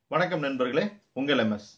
வணக்கம் நண்பர்களே உங்கள் எம்எஸ்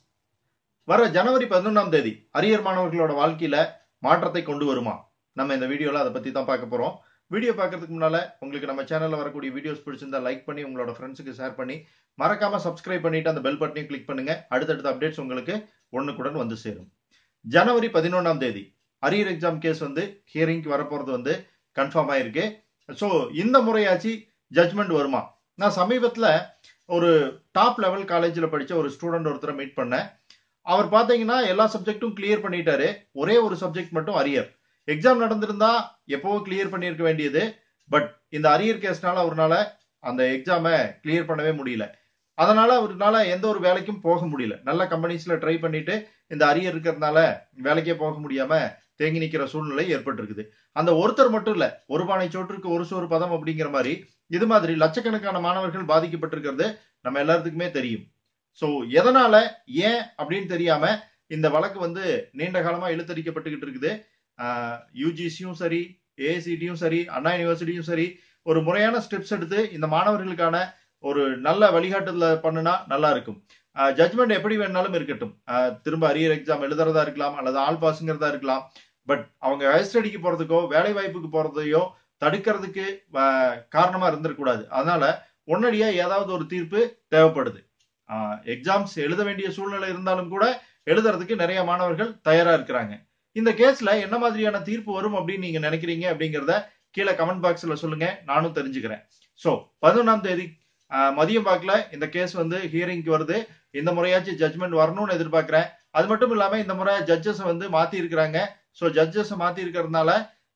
வர ஜனவரி பதினொன்றாம் தேதி அரியர் மாணவர்களோட வாழ்க்கையில மாற்றத்தை கொண்டு வருமா நம்ம இந்த வீடியோல அதை பத்தி தான் பார்க்க போறோம் வீடியோ பார்க்கறதுக்கு முன்னால உங்களுக்கு நம்ம சேனல்ல வரக்கூடிய வீடியோஸ் பிடிச்சிருந்தா லைக் பண்ணி உங்களோட ஃப்ரெண்ட்ஸுக்கு ஷேர் பண்ணி மறக்காம சப்ஸ்கிரைப் பண்ணிட்டு அந்த பெல் பட்டனையும் கிளிக் பண்ணுங்க அடுத்தடுத்த அப்டேட்ஸ் உங்களுக்கு ஒன்றுக்குடன் வந்து சேரும் ஜனவரி பதினொன்றாம் தேதி அரியர் எக்ஸாம் கேஸ் வந்து ஹியரிங்க்கு வரப்போறது வந்து கன்ஃபார்ம் ஆயிருக்கு ஸோ இந்த முறையாச்சு ஜட்மெண்ட் வருமா நான் சமீபத்தில் ஒரு டாப் லெவல் காலேஜில் படித்த ஒரு ஸ்டூடெண்ட் ஒருத்தரை மீட் பண்ணேன் அவர் பார்த்தீங்கன்னா எல்லா சப்ஜெக்ட்டும் கிளியர் பண்ணிட்டாரு ஒரே ஒரு சப்ஜெக்ட் மட்டும் அரியர் எக்ஸாம் நடந்திருந்தா எப்போவோ கிளியர் பண்ணியிருக்க வேண்டியது பட் இந்த அரியர் கேஸ்னால அவரால் அந்த எக்ஸாமை கிளியர் பண்ணவே முடியல அதனால அவரால் எந்த ஒரு வேலைக்கும் போக முடியல நல்ல கம்பெனிஸ்ல ட்ரை பண்ணிட்டு இந்த அரியர் இருக்கிறதுனால வேலைக்கே போக முடியாம தேங்கி நிற்கிற சூழ்நிலை ஏற்பட்டிருக்குது அந்த ஒருத்தர் மட்டும் இல்ல ஒரு பானை சோற்றுக்கு ஒரு சோறு பதம் அப்படிங்கிற மாதிரி இது மாதிரி லட்சக்கணக்கான மாணவர்கள் பாதிக்கப்பட்டிருக்கிறது நம்ம எல்லாத்துக்குமே தெரியும் ஸோ எதனால ஏன் அப்படின்னு தெரியாம இந்த வழக்கு வந்து நீண்ட காலமா இழுத்தடிக்கப்பட்டுக்கிட்டு இருக்குது யூஜிசியும் சரி ஏஐசிடியும் சரி அண்ணா யூனிவர்சிட்டியும் சரி ஒரு முறையான ஸ்டெப்ஸ் எடுத்து இந்த மாணவர்களுக்கான ஒரு நல்ல வழிகாட்டுதல பண்ணுனா நல்லா இருக்கும் ஜட்மெண்ட் எப்படி வேணாலும் இருக்கட்டும் திரும்ப அரியர் எக்ஸாம் எழுதுறதா இருக்கலாம் அல்லது ஆல் பாஸுங்கிறதா இருக்கலாம் பட் அவங்க ஹையர் ஸ்டடிக்கு போறதுக்கோ வேலை வாய்ப்புக்கு போறதையோ தடுக்கிறதுக்கு காரணமா இருந்திருக்கூடாது அதனால உடனடியா ஏதாவது ஒரு தீர்ப்பு தேவைப்படுது எக்ஸாம்ஸ் எழுத வேண்டிய சூழ்நிலை இருந்தாலும் கூட எழுதுறதுக்கு நிறைய மாணவர்கள் தயாரா இருக்கிறாங்க இந்த கேஸ்ல என்ன மாதிரியான தீர்ப்பு வரும் அப்படின்னு நீங்க நினைக்கிறீங்க அப்படிங்கிறத கீழே கமெண்ட் பாக்ஸ்ல சொல்லுங்க நானும் தெரிஞ்சுக்கிறேன் ஸோ பதினொன்றாம் தேதி மதியம் பார்க்கல இந்த கேஸ் வந்து ஹியரிங்க்கு வருது இந்த முறையாச்சும் ஜட்மெண்ட் வரணும்னு எதிர்பார்க்கிறேன் அது மட்டும் இல்லாம இந்த முறை ஜட்ஜஸ் வந்து மாத்தி இருக்கிறாங்க ஸோ ஜட்ஜஸ் மாத்தி இருக்கிறதுனால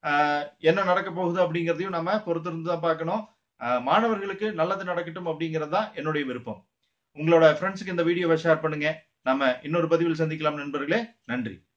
என்ன நடக்க போகுது அப்படிங்கிறதையும் நம்ம பொறுத்திருந்து தான் பார்க்கணும் மாணவர்களுக்கு நல்லது நடக்கட்டும் அப்படிங்கிறது தான் என்னுடைய விருப்பம் உங்களோட ஃப்ரெண்ட்ஸுக்கு இந்த வீடியோவை ஷேர் பண்ணுங்க நம்ம இன்னொரு பதிவில் சந்திக்கலாம் நண்பர்களே நன்றி